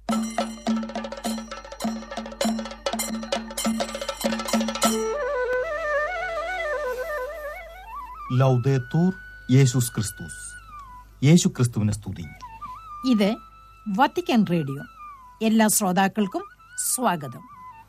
ലൗദേത്തൂർ യേശുസ് ക്രിസ്തുസ് യേശു ക്രിസ്തുവിനെ സ്തുതി ഇത് വത്തിക്കാൻ റേഡിയോ എല്ലാ ശ്രോതാക്കൾക്കും സ്വാഗതം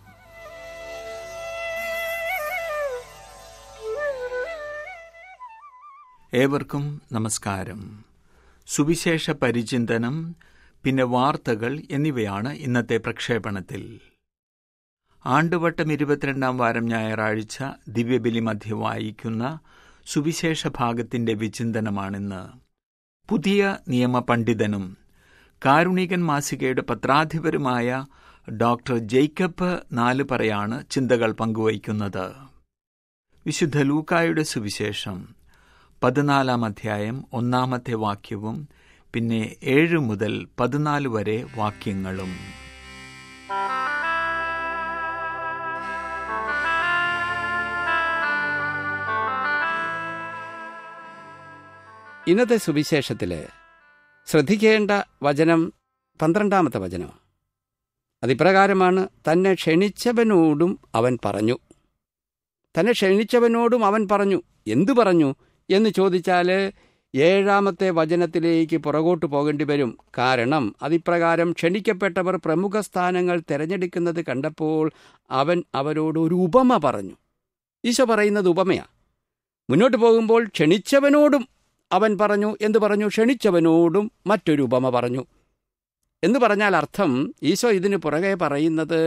ഏവർക്കും നമസ്കാരം സുവിശേഷ പരിചിന്തനം പിന്നെ വാർത്തകൾ എന്നിവയാണ് ഇന്നത്തെ പ്രക്ഷേപണത്തിൽ ആണ്ടുവട്ടം ഇരുപത്തിരണ്ടാം വാരം ഞായറാഴ്ച ദിവ്യബലി മധ്യ വായിക്കുന്ന സുവിശേഷ ഭാഗത്തിന്റെ വിചിന്തനമാണിന്ന് പുതിയ നിയമ പണ്ഡിതനും കാരുണികൻ മാസികയുടെ പത്രാധിപരുമായ ഡോക്ടർ ജേക്കബ് നാല് പറയാണ് ചിന്തകൾ പങ്കുവയ്ക്കുന്നത് വിശുദ്ധ ലൂക്കായുടെ സുവിശേഷം പതിനാലാം അധ്യായം ഒന്നാമത്തെ വാക്യവും പിന്നെ ഏഴ് മുതൽ പതിനാല് വരെ വാക്യങ്ങളും ഇന്നത്തെ സുവിശേഷത്തിൽ ശ്രദ്ധിക്കേണ്ട വചനം പന്ത്രണ്ടാമത്തെ വചനം അതിപ്രകാരമാണ് തന്നെ ക്ഷണിച്ചവനോടും അവൻ പറഞ്ഞു തന്നെ ക്ഷണിച്ചവനോടും അവൻ പറഞ്ഞു എന്തു പറഞ്ഞു എന്ന് ചോദിച്ചാൽ ഏഴാമത്തെ വചനത്തിലേക്ക് പുറകോട്ട് പോകേണ്ടി വരും കാരണം അതിപ്രകാരം ക്ഷണിക്കപ്പെട്ടവർ പ്രമുഖ സ്ഥാനങ്ങൾ തിരഞ്ഞെടുക്കുന്നത് കണ്ടപ്പോൾ അവൻ അവരോട് ഒരു ഉപമ പറഞ്ഞു ഈശോ പറയുന്നത് ഉപമയാ മുന്നോട്ട് പോകുമ്പോൾ ക്ഷണിച്ചവനോടും അവൻ പറഞ്ഞു എന്തു പറഞ്ഞു ക്ഷണിച്ചവനോടും മറ്റൊരു ഉപമ പറഞ്ഞു എന്ന് പറഞ്ഞാൽ അർത്ഥം ഈശോ ഇതിന് പുറകെ പറയുന്നത്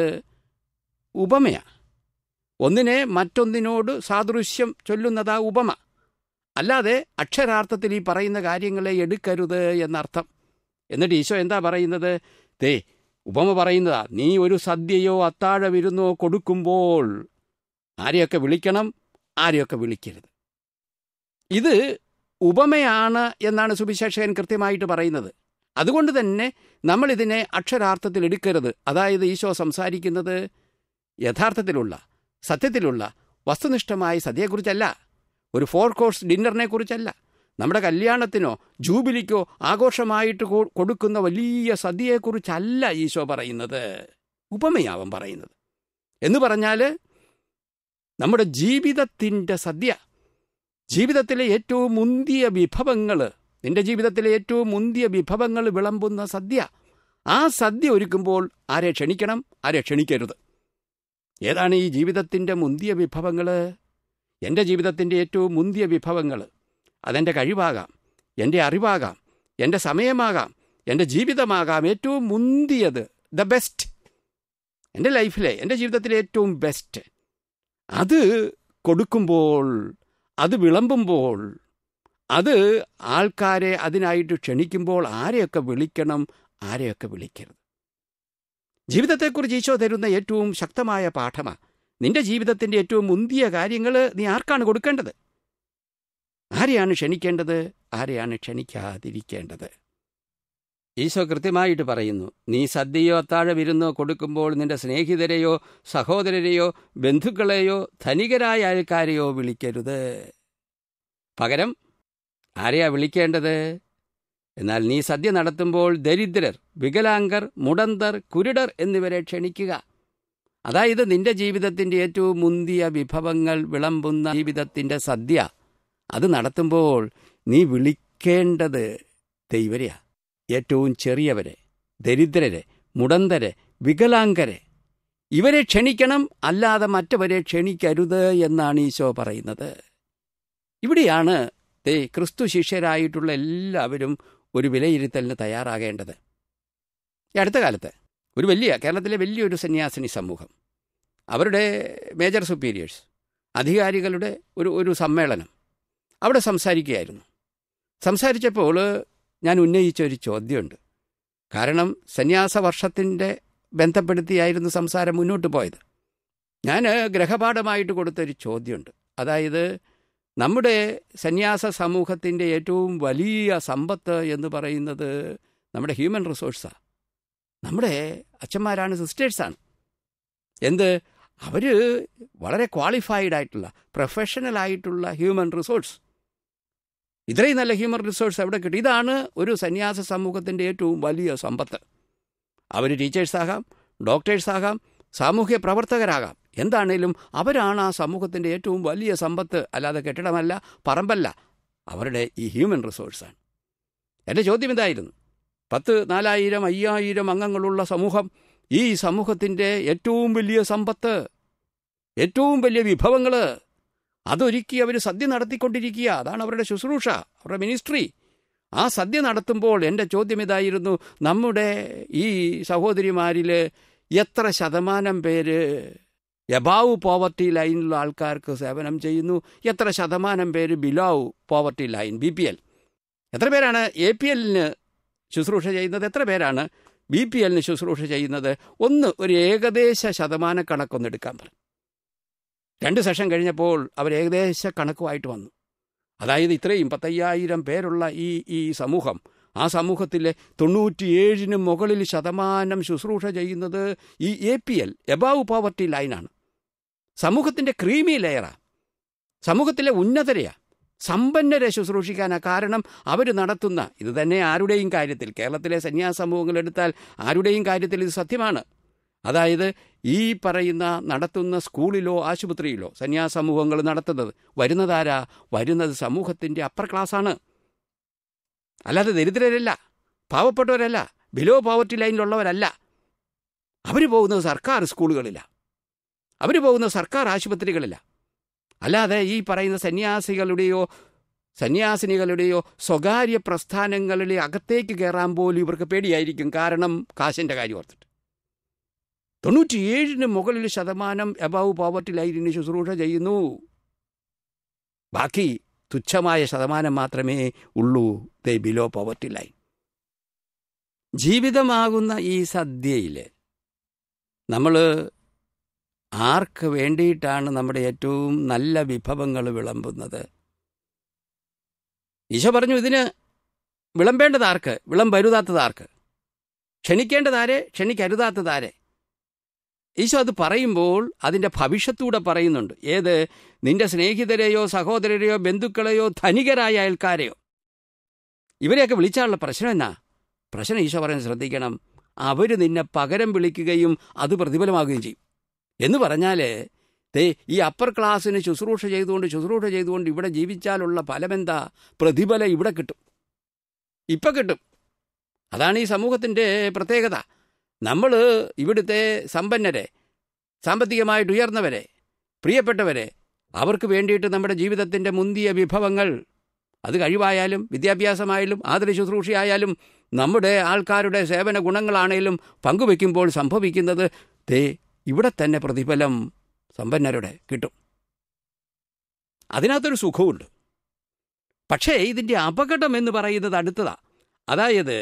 ഉപമയാ ഒന്നിനെ മറ്റൊന്നിനോട് സാദൃശ്യം ചൊല്ലുന്നതാ ഉപമ അല്ലാതെ അക്ഷരാർത്ഥത്തിൽ ഈ പറയുന്ന കാര്യങ്ങളെ എടുക്കരുത് എന്നർത്ഥം എന്നിട്ട് ഈശോ എന്താ പറയുന്നത് ദേ ഉപമ പറയുന്നതാ നീ ഒരു സദ്യയോ അത്താഴ വിരുന്നോ കൊടുക്കുമ്പോൾ ആരെയൊക്കെ വിളിക്കണം ആരെയൊക്കെ വിളിക്കരുത് ഇത് ഉപമയാണ് എന്നാണ് സുവിശേഷകൻ കൃത്യമായിട്ട് പറയുന്നത് അതുകൊണ്ട് തന്നെ നമ്മൾ ഇതിനെ അക്ഷരാർത്ഥത്തിൽ എടുക്കരുത് അതായത് ഈശോ സംസാരിക്കുന്നത് യഥാർത്ഥത്തിലുള്ള സത്യത്തിലുള്ള വസ്തുനിഷ്ഠമായ സദ്യയെക്കുറിച്ചല്ല ഒരു ഫോർ കോഴ്സ് ഡിന്നറിനെ കുറിച്ചല്ല നമ്മുടെ കല്യാണത്തിനോ ജൂബിലിക്കോ ആഘോഷമായിട്ട് കൊ- കൊടുക്കുന്ന വലിയ സദ്യയെക്കുറിച്ചല്ല ഈശോ പറയുന്നത് ഉപമയാവൻ പറയുന്നത് എന്ന് പറഞ്ഞാൽ നമ്മുടെ ജീവിതത്തിൻ്റെ സദ്യ ജീവിതത്തിലെ ഏറ്റവും മുന്തിയ വിഭവങ്ങൾ നിന്റെ ജീവിതത്തിലെ ഏറ്റവും മുന്തിയ വിഭവങ്ങൾ വിളമ്പുന്ന സദ്യ ആ സദ്യ ഒരുക്കുമ്പോൾ ആരെ ക്ഷണിക്കണം ആരെ ക്ഷണിക്കരുത് ഏതാണ് ഈ ജീവിതത്തിൻ്റെ മുന്തിയ വിഭവങ്ങൾ എൻ്റെ ജീവിതത്തിൻ്റെ ഏറ്റവും മുന്തിയ വിഭവങ്ങൾ അതെൻ്റെ കഴിവാകാം എൻ്റെ അറിവാകാം എൻ്റെ സമയമാകാം എൻ്റെ ജീവിതമാകാം ഏറ്റവും മുന്തിയത് ദ ബെസ്റ്റ് എൻ്റെ ലൈഫിലെ എൻ്റെ ജീവിതത്തിലെ ഏറ്റവും ബെസ്റ്റ് അത് കൊടുക്കുമ്പോൾ അത് വിളമ്പുമ്പോൾ അത് ആൾക്കാരെ അതിനായിട്ട് ക്ഷണിക്കുമ്പോൾ ആരെയൊക്കെ വിളിക്കണം ആരെയൊക്കെ വിളിക്കരുത് ജീവിതത്തെക്കുറിച്ച് ഈശോ തരുന്ന ഏറ്റവും ശക്തമായ പാഠമാണ് നിന്റെ ജീവിതത്തിൻ്റെ ഏറ്റവും മുന്തിയ കാര്യങ്ങൾ നീ ആർക്കാണ് കൊടുക്കേണ്ടത് ആരെയാണ് ക്ഷണിക്കേണ്ടത് ആരെയാണ് ക്ഷണിക്കാതിരിക്കേണ്ടത് ഈശോ കൃത്യമായിട്ട് പറയുന്നു നീ സദ്യയോ അത്താഴ വിരുന്നോ കൊടുക്കുമ്പോൾ നിന്റെ സ്നേഹിതരെയോ സഹോദരരെയോ ബന്ധുക്കളെയോ ധനികരായ ആൾക്കാരെയോ വിളിക്കരുത് പകരം ആരെയാ വിളിക്കേണ്ടത് എന്നാൽ നീ സദ്യ നടത്തുമ്പോൾ ദരിദ്രർ വികലാംഗർ മുടന്തർ കുരുടർ എന്നിവരെ ക്ഷണിക്കുക അതായത് നിന്റെ ജീവിതത്തിൻ്റെ ഏറ്റവും മുന്തിയ വിഭവങ്ങൾ വിളമ്പുന്ന ജീവിതത്തിൻ്റെ സദ്യ അത് നടത്തുമ്പോൾ നീ വിളിക്കേണ്ടത് ദൈവരെയാ ഏറ്റവും ചെറിയവരെ ദരിദ്രരെ മുടന്തരെ വികലാംഗരെ ഇവരെ ക്ഷണിക്കണം അല്ലാതെ മറ്റവരെ ക്ഷണിക്കരുത് എന്നാണ് ഈശോ പറയുന്നത് ഇവിടെയാണ് ദേ ക്രിസ്തു ശിഷ്യരായിട്ടുള്ള എല്ലാവരും ഒരു വിലയിരുത്തലിന് തയ്യാറാകേണ്ടത് ഈ അടുത്ത കാലത്ത് ഒരു വലിയ കേരളത്തിലെ വലിയൊരു സന്യാസിനി സമൂഹം അവരുടെ മേജർ സുപ്പീരിയേഴ്സ് അധികാരികളുടെ ഒരു ഒരു സമ്മേളനം അവിടെ സംസാരിക്കുകയായിരുന്നു സംസാരിച്ചപ്പോൾ ഞാൻ ഉന്നയിച്ച ഒരു ചോദ്യമുണ്ട് കാരണം സന്യാസ വർഷത്തിൻ്റെ ബന്ധപ്പെടുത്തിയായിരുന്നു സംസാരം മുന്നോട്ട് പോയത് ഞാൻ ഗ്രഹപാഠമായിട്ട് കൊടുത്തൊരു ചോദ്യമുണ്ട് അതായത് നമ്മുടെ സന്യാസ സമൂഹത്തിൻ്റെ ഏറ്റവും വലിയ സമ്പത്ത് എന്ന് പറയുന്നത് നമ്മുടെ ഹ്യൂമൻ റിസോഴ്സാണ് നമ്മുടെ അച്ഛന്മാരാണ് സിസ്റ്റേഴ്സാണ് എന്ത് അവർ വളരെ ക്വാളിഫൈഡ് ആയിട്ടുള്ള പ്രൊഫഷണൽ ആയിട്ടുള്ള ഹ്യൂമൻ റിസോഴ്സ് ഇത്രയും നല്ല ഹ്യൂമൻ റിസോഴ്സ് എവിടെ കിട്ടും ഇതാണ് ഒരു സന്യാസ സമൂഹത്തിൻ്റെ ഏറ്റവും വലിയ സമ്പത്ത് അവർ ടീച്ചേഴ്സാകാം ഡോക്ടേഴ്സാകാം സാമൂഹ്യ പ്രവർത്തകരാകാം എന്താണേലും അവരാണ് ആ സമൂഹത്തിൻ്റെ ഏറ്റവും വലിയ സമ്പത്ത് അല്ലാതെ കെട്ടിടമല്ല പറമ്പല്ല അവരുടെ ഈ ഹ്യൂമൻ റിസോഴ്സാണ് എൻ്റെ ചോദ്യം ഇതായിരുന്നു പത്ത് നാലായിരം അയ്യായിരം അംഗങ്ങളുള്ള സമൂഹം ഈ സമൂഹത്തിൻ്റെ ഏറ്റവും വലിയ സമ്പത്ത് ഏറ്റവും വലിയ വിഭവങ്ങൾ അതൊരുക്കി അവർ സദ്യ നടത്തിക്കൊണ്ടിരിക്കുക അതാണ് അവരുടെ ശുശ്രൂഷ അവരുടെ മിനിസ്ട്രി ആ സദ്യ നടത്തുമ്പോൾ എൻ്റെ ചോദ്യം ഇതായിരുന്നു നമ്മുടെ ഈ സഹോദരിമാരിൽ എത്ര ശതമാനം പേര് എബാവ് പോവർട്ടി ലൈനിലുള്ള ആൾക്കാർക്ക് സേവനം ചെയ്യുന്നു എത്ര ശതമാനം പേര് below poverty line B P L എത്ര പേരാണ് എ പി എല്ലിന് ശുശ്രൂഷ ചെയ്യുന്നത് എത്ര പേരാണ് ബി പി എല്ലിന് ശുശ്രൂഷ ചെയ്യുന്നത് ഒന്ന് ഒരു ഏകദേശ ശതമാന കണക്കൊന്ന് എടുക്കാൻ പറയും രണ്ട് സെഷൻ കഴിഞ്ഞപ്പോൾ അവർ ഏകദേശ കണക്കുമായിട്ട് വന്നു അതായത് ഇത്രയും പത്തയ്യായിരം പേരുള്ള ഈ ഈ സമൂഹം ആ സമൂഹത്തിലെ തൊണ്ണൂറ്റിയേഴിന് മുകളിൽ ശതമാനം ശുശ്രൂഷ ചെയ്യുന്നത് ഈ A P L above poverty ലൈനാണ് സമൂഹത്തിൻ്റെ ക്രീമി ലെയറാ സമൂഹത്തിലെ ഉന്നതരെയാ സമ്പന്നരെ ശുശ്രൂഷിക്കാനാ കാരണം അവർ നടത്തുന്ന ഇത് തന്നെ ആരുടെയും കാര്യത്തിൽ കേരളത്തിലെ സന്യാസ സമൂഹങ്ങൾ എടുത്താൽ ആരുടെയും കാര്യത്തിൽ ഇത് സത്യമാണ് അതായത് ഈ പറയുന്ന നടത്തുന്ന സ്കൂളിലോ ആശുപത്രിയിലോ സന്യാസ സമൂഹങ്ങൾ നടത്തുന്നത് വരുന്നതാരാ വരുന്നത് സമൂഹത്തിൻ്റെ അപ്പർ ക്ലാസ്സാണ് അല്ലാതെ ദരിദ്രരല്ല പാവപ്പെട്ടവരല്ല ബിലോ പോവർട്ടി ലൈനിലുള്ളവരല്ല അവർ പോകുന്നത് സർക്കാർ സ്കൂളുകളിലാണ് അവർ പോകുന്നത് സർക്കാർ ആശുപത്രികളിലാണ് അല്ലാതെ ഈ പറയുന്ന സന്യാസികളുടെയോ സന്യാസിനികളുടെയോ സ്വകാര്യ പ്രസ്ഥാനങ്ങളിലെ അകത്തേക്ക് കയറാൻ പോലും ഇവർക്ക് പേടിയായിരിക്കും കാരണം കാശിൻ്റെ കാര്യം ഓർത്തിട്ട് തൊണ്ണൂറ്റിയേഴിന് മുകളിൽ ശതമാനം എബാവ് പോവർട്ടി ലൈനിന് ശുശ്രൂഷ ചെയ്യുന്നു ബാക്കി തുച്ഛമായ ശതമാനം മാത്രമേ ഉള്ളൂ ദേ ബിലോ പോവർട്ടി ലൈൻ ജീവിതമാകുന്ന ഈ സദ്യയിൽ നമ്മൾ ആർക്ക് വേണ്ടിയിട്ടാണ് നമ്മുടെ ഏറ്റവും നല്ല വിഭവങ്ങൾ വിളമ്പുന്നത് ഈശോ പറഞ്ഞു ഇതിന് വിളമ്പേണ്ടത് ആർക്ക് വിളമ്പരുതാത്തത് ആർക്ക് ക്ഷണിക്കേണ്ടതാരെ ക്ഷണിക്കരുതാത്തതാരെ ഈശോ അത് പറയുമ്പോൾ അതിൻ്റെ ഭവിഷ്യത്തൂടെ പറയുന്നുണ്ട് ഏത് നിന്റെ സ്നേഹിതരെയോ സഹോദരരെയോ ബന്ധുക്കളെയോ ധനികരായ അയൽക്കാരെയോ ഇവരെയൊക്കെ വിളിച്ചാലുള്ള പ്രശ്നം എന്നാ പ്രശ്നം ഈശോ പറയുന്നത് ശ്രദ്ധിക്കണം അവർ നിന്നെ പകരം വിളിക്കുകയും അത് പ്രതിഫലമാകുകയും ചെയ്യും എന്ന് പറഞ്ഞാൽ ദേ ഈ അപ്പർ ക്ലാസ്സിന് ശുശ്രൂഷ ചെയ്തുകൊണ്ട് ശുശ്രൂഷ ചെയ്തുകൊണ്ട് ഇവിടെ ജീവിച്ചാലുള്ള ഫലമെന്താ പ്രതിഫലം ഇവിടെ കിട്ടും ഇപ്പം കിട്ടും അതാണ് ഈ സമൂഹത്തിൻ്റെ പ്രത്യേകത നമ്മൾ ഇവിടുത്തെ സമ്പന്നരെ സാമ്പത്തികമായിട്ട് ഉയർന്നവരെ പ്രിയപ്പെട്ടവരെ അവർക്ക് വേണ്ടിയിട്ട് നമ്മുടെ ജീവിതത്തിൻ്റെ മുന്തിയ വിഭവങ്ങൾ അത് കഴിവായാലും വിദ്യാഭ്യാസമായാലും ആദര ശുശ്രൂഷയായാലും നമ്മുടെ ആൾക്കാരുടെ സേവന ഗുണങ്ങളാണേലും പങ്കുവെക്കുമ്പോൾ സംഭവിക്കുന്നത് തേ ഇവിടെ തന്നെ പ്രതിഫലം സമ്പന്നരുടെ കിട്ടും അതിനകത്തൊരു സുഖമുണ്ട് പക്ഷേ ഇതിൻ്റെ അപകടം എന്ന് പറയുന്നത് അടുത്തതാ അതായത്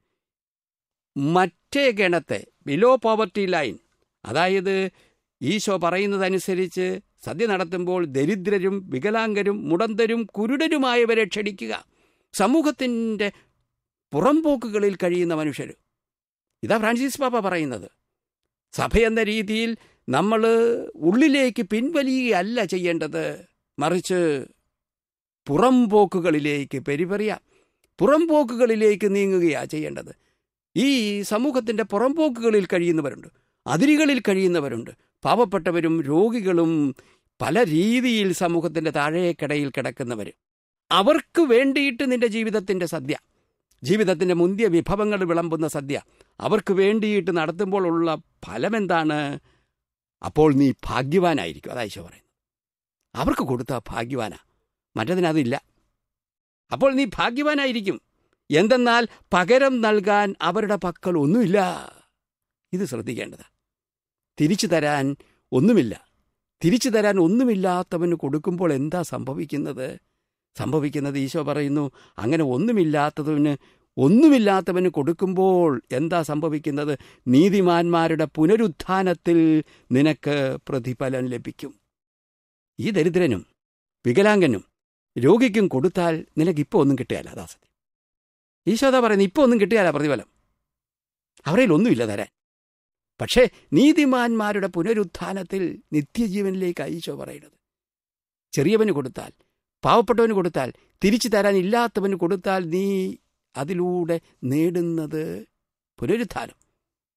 മറ്റേ ഗണത്തെ ബിലോ പോവർട്ടി ലൈൻ അതായത് ഈശോ പറയുന്നതനുസരിച്ച് സദ്യ നടത്തുമ്പോൾ ദരിദ്രരും വികലാംഗരും മുടന്തരും കുരുടരുമായവരെ ക്ഷണിക്കുക സമൂഹത്തിൻ്റെ പുറംപോക്കുകളിൽ കഴിയുന്ന മനുഷ്യർ ഇതാ ഫ്രാൻസിസ് പാപ്പ പറയുന്നത് സഭയെന്ന രീതിയിൽ നമ്മൾ ഉള്ളിലേക്ക് പിൻവലിയുകയല്ല ചെയ്യേണ്ടത് മറിച്ച് പുറംപോക്കുകളിലേക്ക് പെരിപറിയ പുറംപോക്കുകളിലേക്ക് നീങ്ങുകയാണ് ചെയ്യേണ്ടത് ഈ സമൂഹത്തിൻ്റെ പുറംപോക്കുകളിൽ കഴിയുന്നവരുണ്ട് അതിരുകളിൽ കഴിയുന്നവരുണ്ട് പാവപ്പെട്ടവരും രോഗികളും പല രീതിയിൽ സമൂഹത്തിൻ്റെ താഴേക്കടയിൽ കിടക്കുന്നവർ അവർക്ക് വേണ്ടിയിട്ട് നിന്റെ ജീവിതത്തിൻ്റെ സദ്യ ജീവിതത്തിൻ്റെ മുന്തിയ വിഭവങ്ങൾ വിളമ്പുന്ന സദ്യ അവർക്ക് വേണ്ടിയിട്ട് നടത്തുമ്പോഴുള്ള ഫലമെന്താണ് അപ്പോൾ നീ ഭാഗ്യവാനായിരിക്കും അതാ ഈശോ പറയുന്നത് അവർക്ക് കൊടുത്ത ഭാഗ്യവാനാ മറ്റതിനതില്ല അപ്പോൾ നീ ഭാഗ്യവാനായിരിക്കും എന്തെന്നാൽ പകരം നൽകാൻ അവരുടെ പക്കൽ ഒന്നുമില്ല ഇത് ശ്രദ്ധിക്കേണ്ടതാ തിരിച്ചു തരാൻ ഒന്നുമില്ല തിരിച്ചു തരാൻ ഒന്നുമില്ലാത്തവന് കൊടുക്കുമ്പോൾ എന്താ സംഭവിക്കുന്നത് സംഭവിക്കുന്നത് ഈശോ പറയുന്നു അങ്ങനെ ഒന്നുമില്ലാത്തതിന് ഒന്നുമില്ലാത്തവന് കൊടുക്കുമ്പോൾ എന്താ സംഭവിക്കുന്നത് നീതിമാന്മാരുടെ പുനരുത്ഥാനത്തിൽ നിനക്ക് പ്രതിഫലം ലഭിക്കും ഈ ദരിദ്രനും വികലാംഗനും രോഗിക്കും കൊടുത്താൽ നിനക്കിപ്പോൾ ഒന്നും കിട്ടുകയല്ല അതാ സത്യം ഈശോ അതാ പറയുന്നത് ഇപ്പോൾ ഒന്നും കിട്ടുകയല്ല പ്രതിഫലം അവരിൽ ഒന്നുമില്ല തരാൻ പക്ഷേ നീതിമാന്മാരുടെ പുനരുത്ഥാനത്തിൽ നിത്യജീവനിലേക്ക് ഈശോ പറയുന്നത് ചെറിയവന് കൊടുത്താൽ പാവപ്പെട്ടവന് കൊടുത്താൽ തിരിച്ചു തരാൻ ഇല്ലാത്തവന് കൊടുത്താൽ നീ അതിലൂടെ നേടുന്നത് പുനരുത്ഥാനം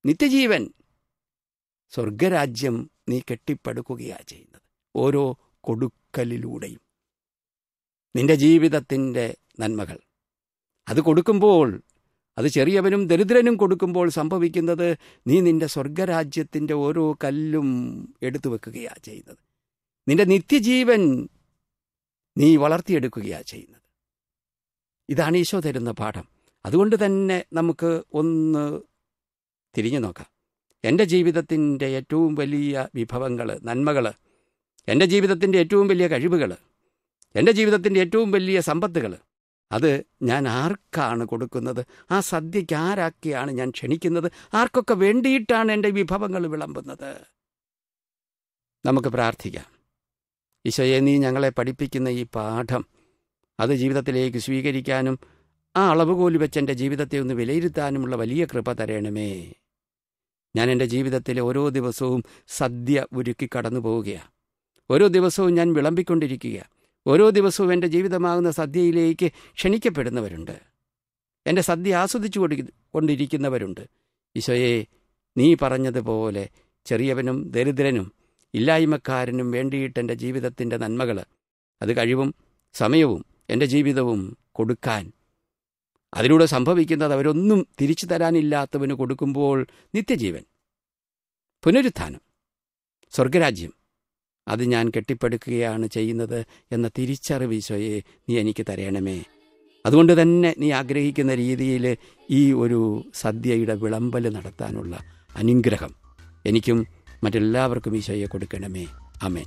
നിത്യജീവൻ സ്വർഗരാജ്യം നീ കെട്ടിപ്പടുക്കുകയാ ചെയ്യുന്നത് ഓരോ കൊടുക്കലിലൂടെയും നിന്റെ ജീവിതത്തിൻ്റെ നന്മകൾ അത് കൊടുക്കുമ്പോൾ അത് ചെറിയവനും ദരിദ്രനും കൊടുക്കുമ്പോൾ സംഭവിക്കുന്നത് നീ നിന്റെ സ്വർഗരാജ്യത്തിൻ്റെ ഓരോ കല്ലും എടുത്തു വെക്കുകയാ ചെയ്യുന്നത് നിന്റെ നിത്യജീവൻ നീ വളർത്തിയെടുക്കുകയാ ചെയ്യുന്നത് ഇതാണ് ഈശോ തരുന്ന പാഠം അതുകൊണ്ട് തന്നെ നമുക്ക് ഒന്ന് തിരിഞ്ഞു നോക്കാം എൻ്റെ ജീവിതത്തിൻ്റെ ഏറ്റവും വലിയ വിഭവങ്ങൾ നന്മകൾ എൻ്റെ ജീവിതത്തിൻ്റെ ഏറ്റവും വലിയ കഴിവുകൾ എൻ്റെ ജീവിതത്തിൻ്റെ ഏറ്റവും വലിയ സമ്പത്തുകൾ അത് ഞാൻ ആർക്കാണ് കൊടുക്കുന്നത് ആ സദ്യയ്ക്ക് ആരാക്കിയാണ് ഞാൻ ക്ഷണിക്കുന്നത് ആർക്കൊക്കെ വേണ്ടിയിട്ടാണ് എൻ്റെ വിഭവങ്ങൾ വിളമ്പുന്നത് നമുക്ക് പ്രാർത്ഥിക്കാം ഈശോയെ നീ ഞങ്ങളെ പഠിപ്പിക്കുന്ന ഈ പാഠം അത് ജീവിതത്തിലേക്ക് സ്വീകരിക്കാനും ആ അളവുകോൽ വെച്ച് എൻ്റെ ജീവിതത്തെ ഒന്ന് വിലയിരുത്താനുമുള്ള വലിയ കൃപ തരണമേ ഞാൻ എൻ്റെ ജീവിതത്തിലെ ഓരോ ദിവസവും സദ്യ ഒരുക്കി കടന്നു പോവുകയാണ് ഓരോ ദിവസവും ഞാൻ വിളമ്പിക്കൊണ്ടിരിക്കുക ഓരോ ദിവസവും എൻ്റെ ജീവിതമാകുന്ന സദ്യയിലേക്ക് ക്ഷണിക്കപ്പെടുന്നവരുണ്ട് എൻ്റെ സദ്യ ആസ്വദിച്ചു കൊണ്ടി- കൊണ്ടിരിക്കുന്നവരുണ്ട് ഈശോയെ നീ പറഞ്ഞതുപോലെ ചെറിയവനും ദരിദ്രനും ഇല്ലായ്മക്കാരനും വേണ്ടിയിട്ട് എൻ്റെ ജീവിതത്തിൻ്റെ നന്മകൾ അത് കഴിവും സമയവും എൻ്റെ ജീവിതവും കൊടുക്കാൻ അതിലൂടെ സംഭവിക്കുന്നത് അവരൊന്നും തിരിച്ചു തരാനില്ലാത്തവന് കൊടുക്കുമ്പോൾ നിത്യജീവൻ പുനരുത്ഥാനം സ്വർഗരാജ്യം അത് ഞാൻ കെട്ടിപ്പടുക്കുകയാണ് ചെയ്യുന്നത് എന്ന തിരിച്ചറിവ് ഈശോയെ നീ എനിക്ക് തരണമേ അതുകൊണ്ട് തന്നെ നീ ആഗ്രഹിക്കുന്ന രീതിയിൽ ഈ ഒരു സദ്യയുടെ വിളമ്പൽ നടത്താനുള്ള അനുഗ്രഹം എനിക്കും മറ്റെല്ലാവർക്കും ഈശോയെ കൊടുക്കണമേ അമേൻ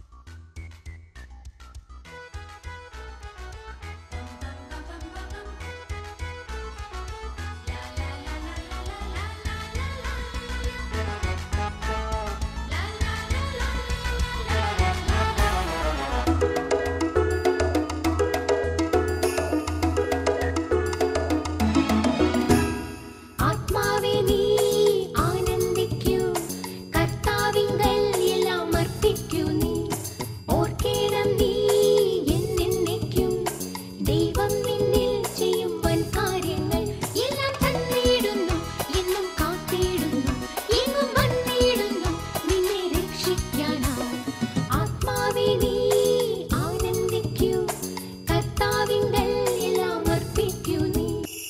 ആത്മാവേ നീ ആനന്ദിക്കൂ കർത്താവിങ്കൽ എല്ലാം അർപ്പിക്കൂ നീ ഓർക്കേണം നീ എന്നെന്നേക്കും ദൈവം നിന്നിൽ ചെയ്യും വൻ കാര്യങ്ങൾ എല്ലാം തന്നിടുന്നു എന്നും കാത്തിടുന്നു എങ്ങും വന്നിടുന്നു നിന്നെ രക്ഷിക്കാനായി ആത്മാവേ നീ ആനന്ദിക്കൂ കർത്താവിങ്കൽ എല്ലാം അർപ്പിക്കൂ നീ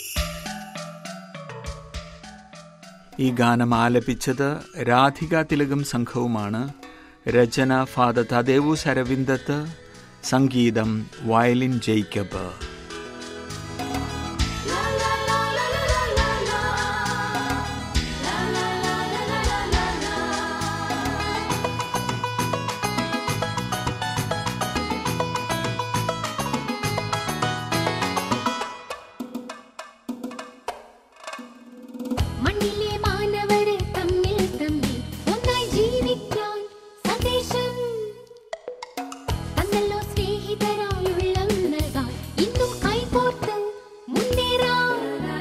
ഈ ഗാനം ആലപിച്ചത് രാധിക തിലകം സംഘവുമാണ് രചന ഫാദർ തദേവു സരവിന്ദത്ത് സംഗീതം വയലിൻ ജേക്കബ് മണ്ണിലെ മാനവരെ തമ്മിൽ തമ്മിൽ ഒന്നായി ജീവിക്കാൻ സന്ദേശം തന്നല്ലോ സ്നേഹിതരായുള്ളം നൽകാൻ ഇന്നും കൈകോർത്ത് മുന്നേറാം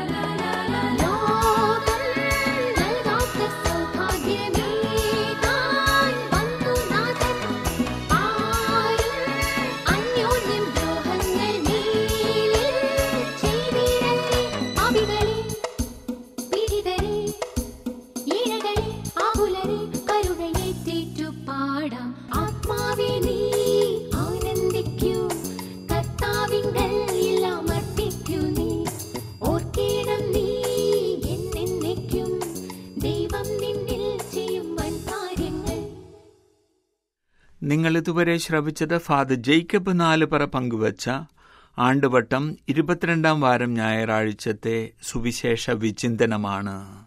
ലോകം നൽകാത്ത സൗഭാഗ്യമേകാൻ വന്നു നാഥൻ ആരും അന്യോന്യം ദ്രോഹങ്ങൾ മേലിൽ ചെയ്തിടല്ലേ അവികളെ പീഡിതരെ ഈഴകളെ ആകുലരെ കരുണയേറ്റേറ്റു പാടാം ആത്മാവേ നീ ആനന്ദിക്കൂ കർത്താവിങ്കൽ എല്ലാം അർപ്പിക്കൂ നീ ഓർക്കേണം നീ എന്നെന്നേക്കും ദൈവം നിന്നിൽ ചെയ്യും വൻ കാര്യങ്ങൾ നിങ്ങൾ ഇതുവരെ ശ്രവിച്ചത് ഫാദർ ജേക്കബ് നാലുപറ പങ്കുവച്ച ആണ്ടുവട്ടം ഇരുപത്തിരണ്ടാം വാരം ഞായറാഴ്ചത്തെ സുവിശേഷ വിചിന്തനമാണ്